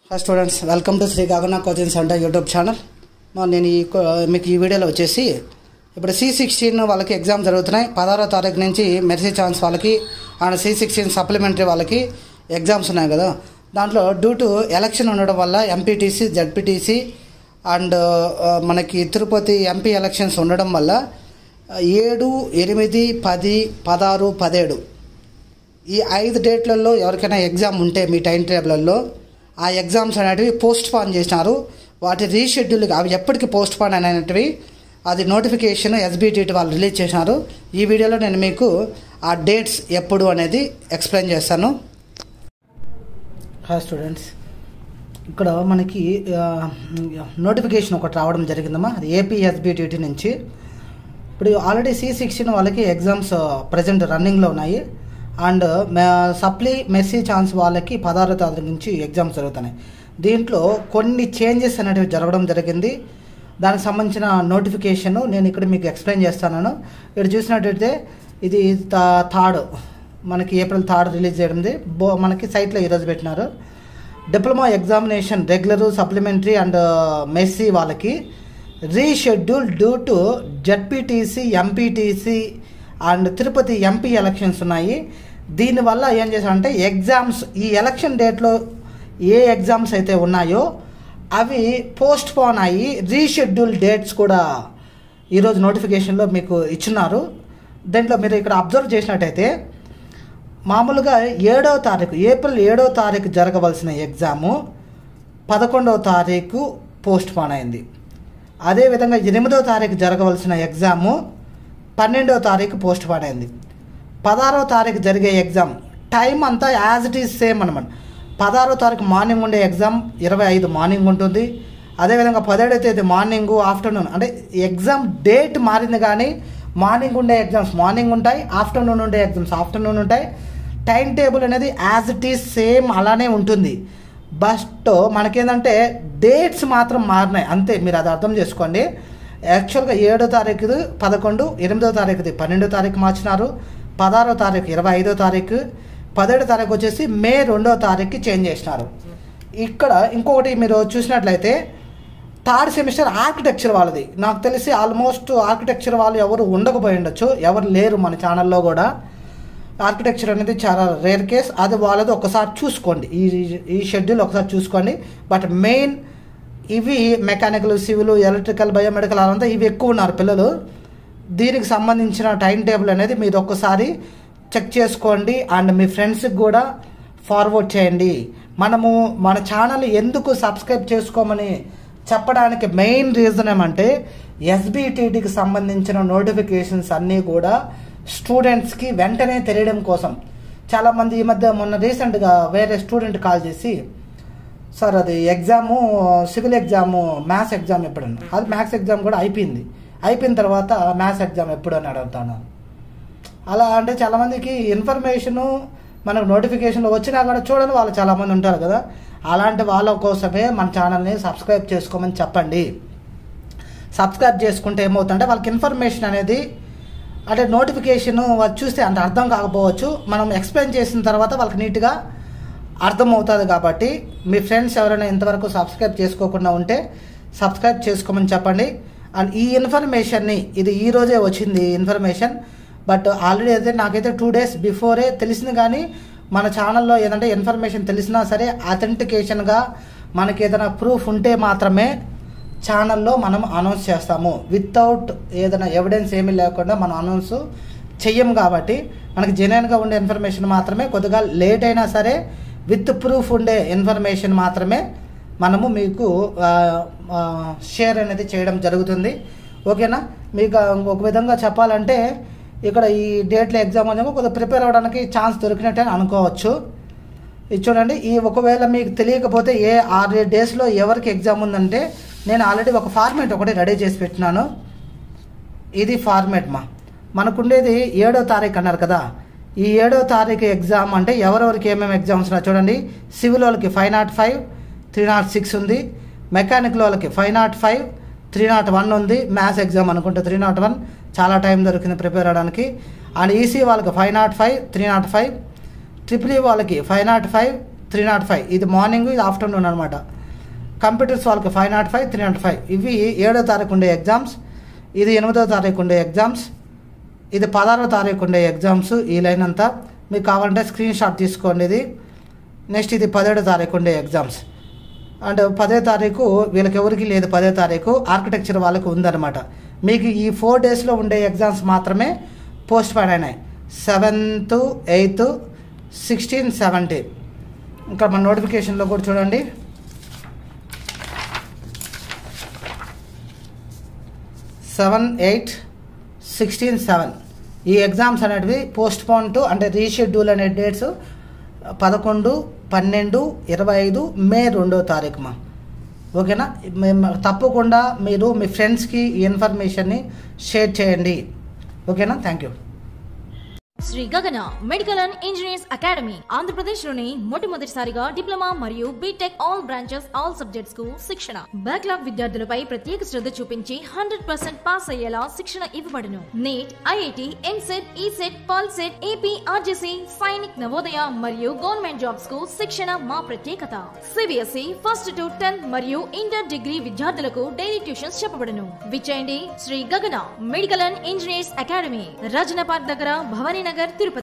hi students welcome to Shri Gagana coaching centre YouTube channel మరి నేను ఈ కో- మీకు ఈ వీడియోలో వచ్చేసి ఇప్పుడు సి సిక్స్టీన్ వాళ్ళకి ఎగ్జామ్ జరుగుతున్నాయి పదహారో తారీఖు నుంచి మెర్సీ ఛాన్స్ వాళ్ళకి అండ్ సి సిక్స్టీన్ సప్లిమెంటరీ వాళ్ళకి ఎగ్జామ్స్ ఉన్నాయి కదా దాంట్లో డ్యూ టు ఎలక్షన్ ఉండడం వల్ల ఎంపీటీసీ జడ్పీటీసీ అండ్ ఆ, మనకి తిరుపతి ఎంపీ ఎలక్షన్స్ ఉండడం వల్ల ఆ, ఏడు ఎనిమిది పది పదహారు పదిహేడు ఈ ఐదు డేట్లలో ఎవరికైనా ఎగ్జామ్ ఉంటే మీ టైం టేబుల్లో ఆ ఎగ్జామ్స్ అనేటివి పోస్ట్ పోన్ చేసినారు వాటి రీషెడ్యూల్ అవి ఎప్పటికి పోస్ట్ పోన్ అనేటివి అది నోటిఫికేషన్ ఎస్బిటిటి వాళ్ళు రిలీజ్ చేసినారు ఈ వీడియోలో నేను మీకు ఆ డేట్స్ ఎప్పుడు అనేది ఎక్స్ప్లెయిన్ చేస్తాను హాయ్ స్టూడెంట్స్ ఇక్కడ మనకి నోటిఫికేషన్ ఒకటి రావడం జరిగిందమ్మా అది ఏపీ ఎస్బిటిటి నుంచి ఇప్పుడు ఆల్రెడీ సి సిక్స్టీన్ వాళ్ళకి ఎగ్జామ్స్ ప్రజెంట్ రన్నింగ్లో ఉన్నాయి అండ్ సప్లీ మెస్సీ ఛాన్స్ వాళ్ళకి పదహారో తారీఖు నుంచి ఎగ్జామ్స్ జరుగుతున్నాయి దీంట్లో కొన్ని చేంజెస్ అనేటివి జరగడం జరిగింది దానికి సంబంధించిన నోటిఫికేషన్ నేను ఇక్కడ మీకు ఎక్స్ప్లెయిన్ చేస్తాను ఇక్కడ చూసినట్టయితే ఇది థర్డ్ మనకి ఏప్రిల్ థర్డ్ రిలీజ్ చేయడం బో మనకి సైట్లో ఈరోజు పెట్టినారు diploma examination regular supplementary and mercy వాళ్ళకి reschedule due to ZPTC MPTC and Tirupati MP elections ఉన్నాయి దీనివల్ల ఏం చేశారంటే ఎగ్జామ్స్ ఈ ఎలక్షన్ డేట్లో ఏ ఎగ్జామ్స్ అయితే ఉన్నాయో అవి పోస్ట్ పోన్ అయ్యి రీషెడ్యూల్ డేట్స్ కూడా ఈరోజు నోటిఫికేషన్లో మీకు ఇచ్చున్నారు దీంట్లో మీరు ఇక్కడ అబ్జర్వ్ చేసినట్టయితే మామూలుగా ఏడవ తారీఖు ఏప్రిల్ ఏడవ తారీఖు జరగవలసిన ఎగ్జాము పదకొండవ తారీఖు పోస్ట్ పోన్ అయింది అదేవిధంగా ఎనిమిదవ తారీఖు జరగవలసిన ఎగ్జాము పన్నెండవ తారీఖు పోస్ట్ పోన్ అయింది పదహారవ తారీఖు జరిగే ఎగ్జామ్ టైం అంతా యాజ్ ఇట్ ఈజ్ సేమ్ అనమాట పదహారో తారీఖు మార్నింగ్ ఉండే ఎగ్జామ్ ఇరవై ఐదు మార్నింగ్ ఉంటుంది అదేవిధంగా పదిహేడవ తేదీ మార్నింగ్ ఆఫ్టర్నూన్ అంటే ఎగ్జామ్ డేట్ మారింది కానీ మార్నింగ్ ఉండే ఎగ్జామ్స్ మార్నింగ్ ఉంటాయి ఆఫ్టర్నూన్ ఉండే ఎగ్జామ్స్ ఆఫ్టర్నూన్ ఉంటాయి టైం టేబుల్ అనేది యాజ్ ఇట్ ఈజ్ సేమ్ అలానే ఉంటుంది బట్ మనకేంటంటే డేట్స్ మాత్రం మారినాయి అంతే మీరు అది అర్థం చేసుకోండి యాక్చువల్గా ఏడో తారీఖుది పదకొండు ఎనిమిదో తారీఖుది పన్నెండో తారీఖు మార్చినారు పదహారో తారీఖు ఇరవై ఐదో తారీఖు పదిహేడో తారీఖు వచ్చేసి మే రెండో తారీఖుకి చేంజ్ చేసినారు ఇక్కడ ఇంకొకటి మీరు చూసినట్లయితే థర్డ్ సెమిస్టర్ ఆర్కిటెక్చర్ వాళ్ళది నాకు తెలిసి ఆల్మోస్ట్ ఆర్కిటెక్చర్ వాళ్ళు ఎవరు ఉండకపోయి ఉండొచ్చు ఎవరు లేరు మన ఛానల్లో కూడా ఆర్కిటెక్చర్ అనేది చాలా రేర్ కేస్ అది వాళ్ళది ఒకసారి చూసుకోండి ఈ ఈ షెడ్యూల్ ఒకసారి చూసుకోండి బట్ మెయిన్ ఇవి మెకానికల్ సివిల్ ఎలక్ట్రికల్ బయోమెడికల్ అదంతా ఇవి ఎక్కువ ఉన్నారు పిల్లలు దీనికి సంబంధించిన టైం టేబుల్ అనేది మీరు ఒక్కసారి చెక్ చేసుకోండి అండ్ మీ ఫ్రెండ్స్కి కూడా ఫార్వర్డ్ చేయండి మనము మన ఛానల్ ఎందుకు సబ్స్క్రైబ్ చేసుకోమని చెప్పడానికి మెయిన్ రీజన్ ఏమంటే ఎస్బిటిటికి సంబంధించిన నోటిఫికేషన్స్ అన్నీ కూడా స్టూడెంట్స్కి వెంటనే తెలియడం కోసం చాలామంది ఈ మధ్య మొన్న రీసెంట్గా వేరే స్టూడెంట్ కాల్ చేసి సార్ అది exam civil exam maths exam ఎప్పుడన్నా అది మ్యాథ్స్ ఎగ్జామ్ కూడా అయిపోయింది అయిపోయిన తర్వాత మ్యాథ్స్ ఎగ్జామ్ ఎప్పుడు అని అడుగుతాను అలా అంటే చాలామందికి ఇన్ఫర్మేషను మనకు నోటిఫికేషన్లు వచ్చినా కూడా చూడని వాళ్ళు చాలామంది ఉంటారు కదా అలాంటి వాళ్ళ కోసమే మన ఛానల్ని సబ్స్క్రైబ్ చేసుకోమని చెప్పండి సబ్స్క్రైబ్ చేసుకుంటే ఏమవుతుందంటే వాళ్ళకి ఇన్ఫర్మేషన్ అనేది అంటే నోటిఫికేషన్ వాళ్ళు చూస్తే అంత అర్థం కాకపోవచ్చు మనం ఎక్స్ప్లెయిన్ చేసిన తర్వాత వాళ్ళకి నీట్గా అర్థమవుతుంది కాబట్టి మీ ఫ్రెండ్స్ ఎవరైనా ఇంతవరకు సబ్స్క్రైబ్ చేసుకోకుండా ఉంటే సబ్స్క్రైబ్ చేసుకోమని చెప్పండి అండ్ ఈ ఇన్ఫర్మేషన్ని ఇది ఈ రోజే వచ్చింది ఈ ఇన్ఫర్మేషన్ బట్ ఆల్రెడీ అయితే నాకైతే టూ డేస్ బిఫోరే తెలిసింది కానీ మన ఛానల్లో ఏదంటే ఇన్ఫర్మేషన్ తెలిసినా సరే అథెంటికేషన్గా మనకి ఏదైనా ప్రూఫ్ ఉంటే మాత్రమే ఛానల్లో మనం అనౌన్స్ చేస్తాము వితౌట్ ఏదైనా ఎవిడెన్స్ ఏమీ లేకుండా మనం అనౌన్స్ చెయ్యం కాబట్టి మనకి జెన్యున్గా ఉండే ఇన్ఫర్మేషన్ మాత్రమే కొద్దిగా లేట్ అయినా సరే విత్ ప్రూఫ్ ఉండే ఇన్ఫర్మేషన్ మాత్రమే మనము మీకు షేర్ అనేది చేయడం జరుగుతుంది ఓకేనా మీకు ఒక విధంగా చెప్పాలంటే ఇక్కడ ఈ డేట్లో ఎగ్జామ్ వచ్చాక కొద్దిగా ప్రిపేర్ అవ్వడానికి ఛాన్స్ దొరికినట్టే అనుకోవచ్చు ఇది చూడండి ఈ ఒకవేళ మీకు తెలియకపోతే ఏ ఆరు డేస్లో ఎవరికి ఎగ్జామ్ ఉందంటే నేను ఆల్రెడీ ఒక ఫార్మేట్ ఒకటి రెడీ చేసి పెట్టినాను ఇది ఫార్మేట్ మా మనకుండేది ఏడో తారీఖు అన్నారు కదా ఈ ఏడో తారీఖు ఎగ్జామ్ అంటే ఎవరెవరికి ఏమేమి ఎగ్జామ్స్ ఉన్నాయి చూడండి సివిల్ వాళ్ళకి five nought five three nought six ఉంది మెకానికల్ వాళ్ళకి five nought five three nought one ఉంది మ్యాథ్స్ ఎగ్జామ్ అనుకుంటే త్రీ నాట్ వన్ చాలా టైం దొరికింది ప్రిపేర్ అవ్వడానికి అండ్ ఈసీ వాళ్ళకి five nought five three nought five triple E వాళ్ళకి five nought five three nought five ఇది మార్నింగ్ ఇది ఆఫ్టర్నూన్ అనమాట కంప్యూటర్స్ వాళ్ళకి five nought five three nought five ఇవి ఏడో తారీఖు ఉండే ఎగ్జామ్స్ ఇది ఎనిమిదో తారీఖు ఉండే ఎగ్జామ్స్ ఇది పదహారో తారీఖు ఉండే ఎగ్జామ్స్ ఈ లైన్ అంతా మీకు కావాలంటే స్క్రీన్ షాట్ తీసుకోండి ఇది నెక్స్ట్ ఇది పదిహేడో తారీఖు ఉండే ఎగ్జామ్స్ అండ్ పదో తారీఖు వీళ్ళకి ఎవరికి లేదు పదో తారీఖు ఆర్కిటెక్చర్ వాళ్ళకి ఉందన్నమాట మీకు ఈ ఫోర్ డేస్లో ఉండే ఎగ్జామ్స్ మాత్రమే పోస్ట్ పోన్ అయినాయి సెవెంత్ ఎయిత్ సిక్స్టీన్ సెవెంటీన్ ఇంకా మన నోటిఫికేషన్లో కూడా చూడండి సెవెన్ ఎయిట్ సిక్స్టీన్ సెవెన్ ఈ ఎగ్జామ్స్ అనేటివి పోస్ట్ పోన్ టు అంటే రీషెడ్యూల్ అనే డేట్స్ పదకొండు పన్నెండు ఇరవై ఐదు మే రెండో తారీఖు మా ఓకేనా మేము తప్పకుండా మీరు మీ ఫ్రెండ్స్కి ఈ ఇన్ఫర్మేషన్ని షేర్ చేయండి ఓకేనా thank you Shri Gagana medical and engineers academy Andhra Pradesh లోని మొట్టమొదటిసారిగా డిప్లొమా మరియు BTech all branches all subjects కు శిక్షణ బ్యాక్లాగ్ విద్యార్థులపై ప్రత్యేక శ్రద్ధ చూపించి హండ్రెడ్ పర్సెంట్ పాస్ అయ్యేలా శిక్షణ ఇవ్వబడును NEET IIT EAMCET ECET POLYCET AP RJC Sainik Navodaya మరియు గవర్నమెంట్ జాబ్స్ కు శిక్షణ మా ప్రత్యేకత సిబిఎస్ఈ ఫస్ట్ టు టెన్త్ మరియు ఇంటర్ డిగ్రీ విద్యార్థులకు డైలీ ట్యూషన్స్ చెప్పబడును విచేయండి Shri Gagana medical and engineers academy రజనపాట్ దగ్గర భవానీ నగర్ తిరుపతి